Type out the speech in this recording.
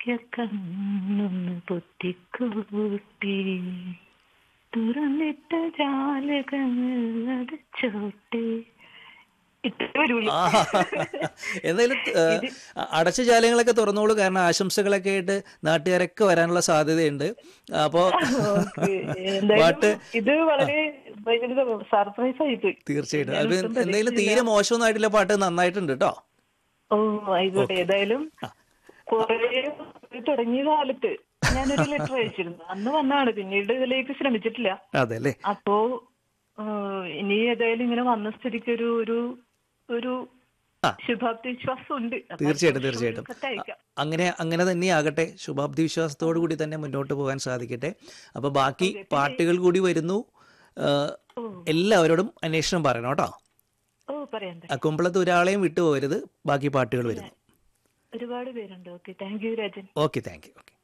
ഉറക്ക കണ്ണൊന്ന് പൊത്തിക്കൂട്ടി തുറന്നിട്ട ജാലകങ്ങൾ അടച്ചോട്ടെ ഇത്രേ വരുള്ളൂ ആ എന്തായാലും ഏഹ്, അടച്ച ജാലങ്ങളൊക്കെ തുറന്നോളൂ കാരണം ആശംസകളൊക്കെ ആയിട്ട് നാട്ടുകാരൊക്കെ വരാനുള്ള സാധ്യതയുണ്ട് അപ്പോൾ ഓക്കേ. എന്തായാലും പാട്ട് ഇത് വളരെ ഭയങ്കര സർപ്രൈസ് ആയിപ്പോയി തീർച്ചയായിട്ടും ഞാൻ അത് ഒട്ടും എന്തായാലും പ്രതീക്ഷിച്ചില്ല. തീരെ മോശമൊന്നും ആയിട്ടില്ല പാട്ട് നന്നായിട്ടുണ്ട് കേട്ടോ ഓ ആയിക്കോട്ടെ ഏതായാലും കൊറേ തുടങ്ങിയ കാലത്ത് ഞാനൊരു ലെറ്റർ അയച്ചിരുന്നു അന്ന് വന്നാണ് പിന്നീട് ഇതിലേക്ക് ശ്രമിച്ചിട്ടില്ല അതെ അല്ലേ അപ്പോ ആ, ഇനി ഏതായാലും ഇങ്ങനെ വന്ന സ്ഥിതിക്ക് ഒരു ഒരു ഒരു ആ. ശുഭാപ്തി വിശ്വാസം ഉണ്ട് അപ്പൊ തീർച്ചയായിട്ടും ഒരു തീർച്ചയായിട്ടും കത്തയക്കാം. അങ്ങനെ അങ്ങനെ തന്നെയാകട്ടെ ശുഭാപ്തി വിശ്വാസത്തോടു കൂടി തന്നെ മുന്നോട്ട് പോകാൻ സാധിക്കട്ടെ അപ്പൊ ബാക്കി പാട്ടുകൾ കൂടി വരുന്നു ഏഹ്, ഓ എല്ലാവരോടും അന്വേഷണം പറയണം കേട്ടോ ഓ പറയാം ആ കുമ്പളത്ത് ഒരാളെയും വിട്ടുപോകരുത് ബാക്കി പാട്ടുകൾ വരുന്നു ഒരുപാട് പേരുണ്ട് okay thank you Rajan okay thank you okay